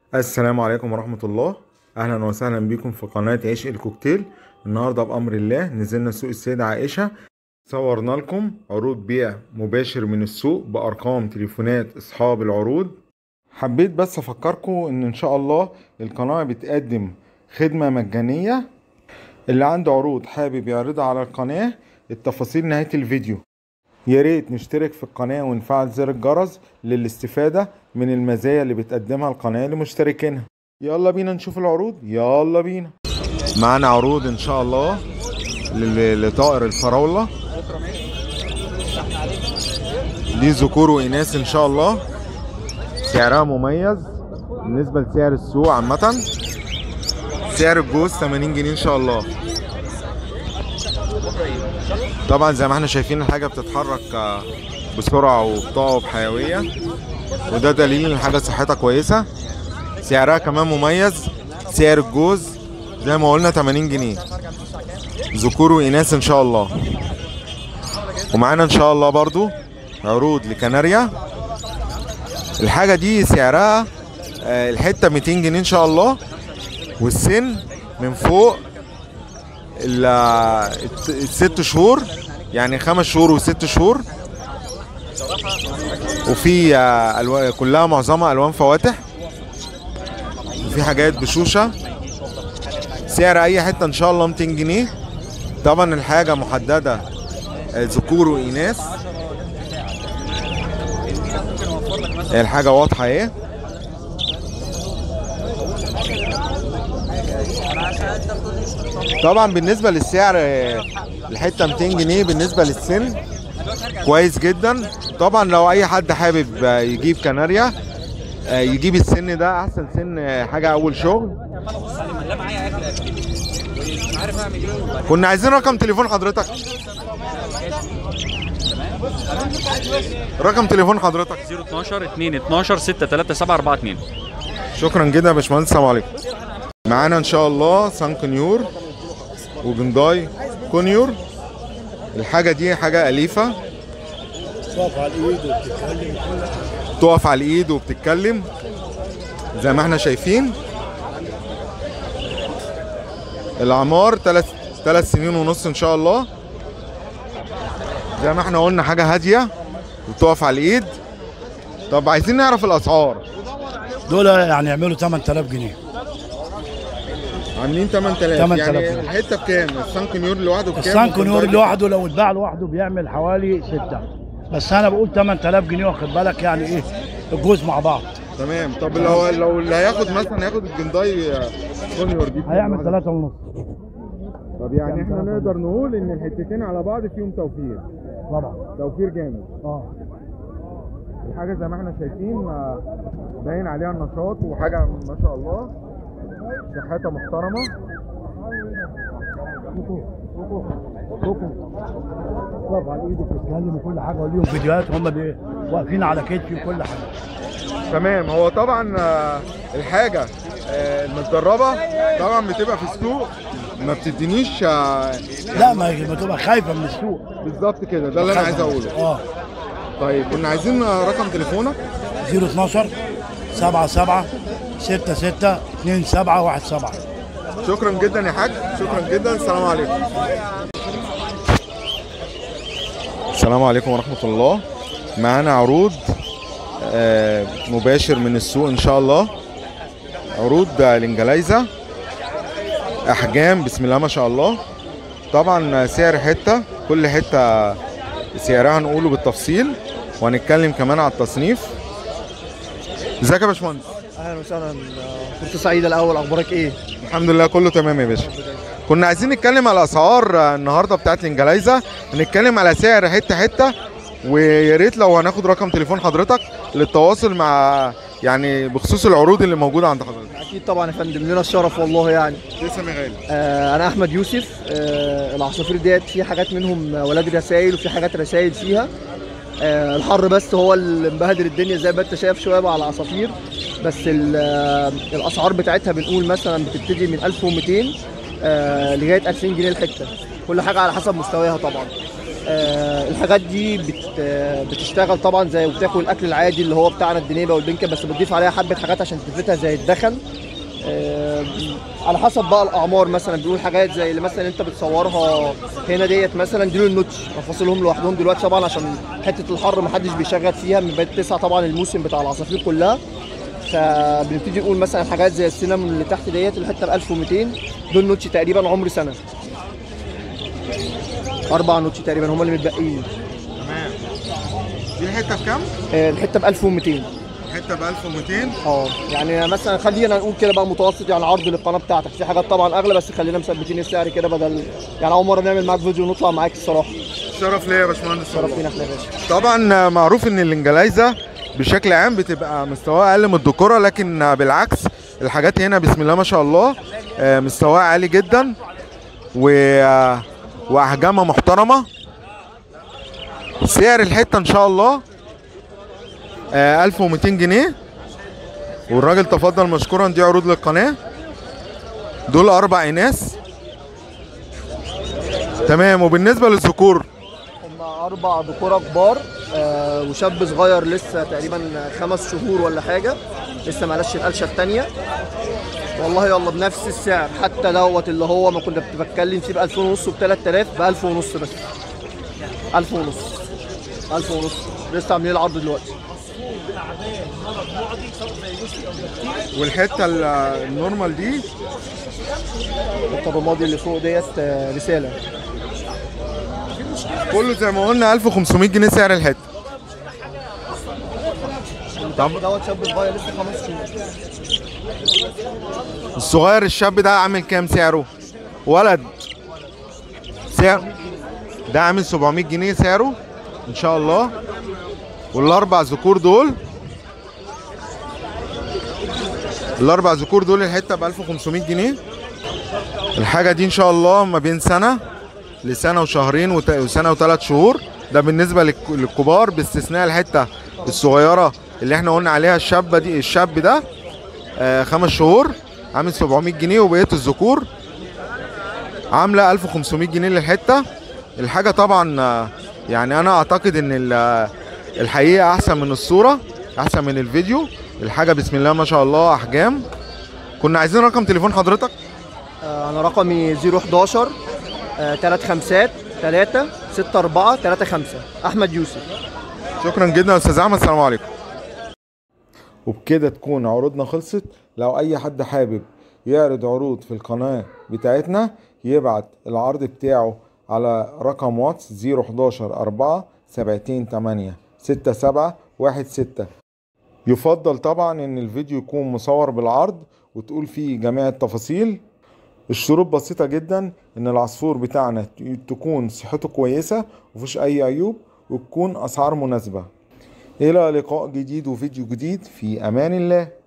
السلام عليكم ورحمة الله أهلا وسهلا بكم في قناة عيش الكوكتيل النهاردة بأمر الله نزلنا سوق السيدة عائشة صورنا لكم عروض بيع مباشر من السوق بأرقام تليفونات أصحاب العروض حبيت بس أفكركم إن إن شاء الله القناة بتقدم خدمة مجانية اللي عنده عروض حابب يعرضها على القناة التفاصيل نهاية الفيديو يا ريت نشترك في القناة ونفعل زر الجرس للاستفادة من المزايا اللي بتقدمها القناة لمشتركينها يلا بينا نشوف العروض يلا بينا معانا عروض ان شاء الله لل- لطائر الفراولة دي ذكور وإناث ان شاء الله سعرها مميز بالنسبة لسعر السوق عامة سعر الجوز 80 جنيه ان شاء الله طبعا زي ما احنا شايفين الحاجة بتتحرك آه، بسرعة وبطاقة بحيوية وده دليل ان الحاجة صحتها كويسة سعرها كمان مميز سعر الجوز زي ما قلنا 80 جنيه ذكور وإناث ان شاء الله ومعانا ان شاء الله برضو عروض لكناريا الحاجة دي سعرها آه، الحتة 200 جنيه ان شاء الله والسن من فوق ال- الت- الست شهور يعني خمس شهور وست شهور وفي آه، ألوان كلها معظمها الوان فواتح وفي حاجات بشوشه سعر اي حته ان شاء الله 200 جنيه طبعا الحاجه محدده آه، ذكور واناث الحاجه واضحه اهي طبعا بالنسبه للسعر آه، الحته 200 جنيه بالنسبه للسن كويس جدا طبعا لو اي حد حابب آه، يجيب كناريا آه، يجيب السن ده احسن سن آه، حاجه اول شغل كنا عايزين رقم تليفون حضرتك رقم تليفون حضرتك 012 2 12 6 3 7 4 2 شكرا جدا يا باشمهندس السلام عليكم معانا ان شاء الله سان كونيور وجنداي كونيور الحاجه دي حاجه اليفه تقف على الايد وبتتكلم تقف على الايد وبتتكلم زي ما احنا شايفين الاعمار ثلاث ثلاث سنين ونص ان شاء الله زي ما احنا قلنا حاجه هاديه وتقف على الايد طب عايزين نعرف الاسعار دول يعني يعملوا 8000 جنيه عاملين 8000 8000 يعني جنيه. الحته بكام السان كونيور لوحده بكام السان كونيور والجنداي لوحده لو اتباع لوحده بيعمل حوالي 6 بس انا بقول 8000 جنيه واخد بالك يعني ايه الجوز مع بعض تمام طب لو لو اللي هياخد مثلا هياخد الجنداي كونيور دي هيعمل 3 ونص طب يعني احنا نقدر نقول ان الحتتين على بعض فيهم توفير طبعا توفير جامد اه الحاجه زي ما احنا شايفين آه، باين عليها النشاط وحاجه ما شاء الله صحتها محترمه تقف على الايد وبتتكلم وكل حاجه وليهم فيديوهات هم بي- واقفين على كتفي وكل حاجه تمام هو طبعا آه، الحاجه آه، المتدربه طبعا بتبقى في السوق ما بتدينيش آه، لا ما ما تبقى خايفه من السوق بالظبط كده ده اللي انا عايز اقوله اه طيب كنا عايزين آه، رقم تليفونك 012 77 66 27 17 شكرا جدا يا حاج شكرا جدا السلام عليكم السلام عليكم ورحمة الله معانا عروض آه، مباشر من السوق ان شاء الله عروض الانجلايزة احجام بسم الله ما شاء الله طبعا سعر حتة كل حتة سعرها هنقوله بالتفصيل وهنتكلم كمان على التصنيف ازيك يا باشمهندس اهلا وسهلا كنت سعيد الاول اخبارك ايه الحمد لله كله تمام يا باشا كنا عايزين نتكلم على اسعار آه، النهارده بتاعت الانجلايزه نتكلم على سعر حته حته ويا ريت لو هناخد رقم تليفون حضرتك للتواصل مع يعني بخصوص العروض اللي موجوده عند حضرتك اكيد طبعا يا فندم لنا الشرف والله يعني لسه غالي آه انا احمد يوسف آه العصافير ديت في حاجات منهم ولاد رسائل وفي حاجات رسائل فيها آه الحر بس هو اللي مبهدل الدنيا زي ما انت شايف شويه بقى على العصافير بس ال- آه، الاسعار بتاعتها بنقول مثلا بتبتدي من 1200 آه لغايه 2000 جنيه الحته كل حاجه على حسب مستواها طبعا آه، الحاجات دي بت آه، بتشتغل طبعا زي وبتاكل الاكل العادي اللي هو بتاعنا الدنيبه والبنكه بس بتضيف عليها حبه حاجات عشان تلفتها زي الدخن آه، على حسب بقى الاعمار مثلا بيقول حاجات زي اللي مثلا انت بتصورها هنا ديت مثلا دي النوتش بفاصلهم لوحدهم دلوقتي طبعا عشان حته الحر محدش بيشغل فيها من بدايه تسعة طبعا الموسم بتاع العصافير كلها فبنبتدي نقول مثلا حاجات زي السينامون اللي تحت ديت الحته ب 1200 دول نوتش تقريبا عمر سنه اربع نوتش تقريبا هم اللي متبقيين تمام دي الحته بكام؟ آه، الحته ب 1200 حته ب 1200 اه يعني مثلا خلينا نقول كده بقى متوسط يعني عرض للقناه بتاعتك في حاجات طبعا اغلى بس خلينا مثبتين السعر كده بدل يعني اول مره نعمل معاك فيديو ونطلع معاك الصراحه شرف ليا يا باشمهندس شرف والله. لينا احنا يا باشا طبعا معروف ان الانجلايزه بشكل عام بتبقى مستواها اقل من الذكوره لكن بالعكس الحاجات هنا بسم الله ما شاء الله آه، مستواها عالي جدا و آه، واحجامها محترمه سعر الحته ان شاء الله آه، 1200 جنيه والراجل تفضل مشكورا دي عروض للقناه دول اربع اناث تمام وبالنسبه للذكور هم اربع ذكوره كبار آه وشاب صغير لسه تقريبا خمس شهور ولا حاجه لسه ما قالش القلشه الثانيه والله يلا بنفس السعر حتى دوت اللي هو ما كنا بتكلم فيه ب 2000 ونص وب 3000 ب 1000 ونص بس 1000 ونص 1000 ونص لسه عاملين العرض دلوقتي والحته ال- النورمال دي الحته الرمادي اللي فوق ديت آه، رساله كله زي ما قلنا 1500 جنيه سعر الحته طب دوت شاب صغير لسه خمس شهور الصغير الشاب ده عامل كام سعره ولد سعر ده عامل 700 جنيه سعره ان شاء الله والاربع ذكور دول الاربع ذكور دول الحته ب 1500 جنيه الحاجه دي ان شاء الله ما بين سنه لسنه وشهرين وت- وسنه وثلاث شهور ده بالنسبه للك- للكبار باستثناء الحته الصغيره اللي احنا قلنا عليها الشابه دي الشاب ده آه خمس شهور عامل 700 جنيه وبقيه الذكور عامله 1500 جنيه للحته الحاجه طبعا آه، يعني انا اعتقد ان ال- آه، الحقيقه احسن من الصوره احسن من الفيديو الحاجه بسم الله ما شاء الله احجام كنا عايزين رقم تليفون حضرتك آه، انا رقمي 011 3 5 3 6 4 3 5 احمد يوسف شكرا جدا يا استاذ احمد السلام عليكم وبكده تكون عروضنا خلصت لو اي حد حابب يعرض عروض في القناة بتاعتنا يبعت العرض بتاعه على رقم واتس 011 4 7 8 6 7 1 6 يفضل طبعا ان الفيديو يكون مصور بالعرض وتقول فيه جميع التفاصيل الشروط بسيطة جدا ان العصفور بتاعنا تكون صحته كويسة ومفيش اي عيوب وتكون اسعار مناسبة الى لقاء جديد وفيديو جديد في امان الله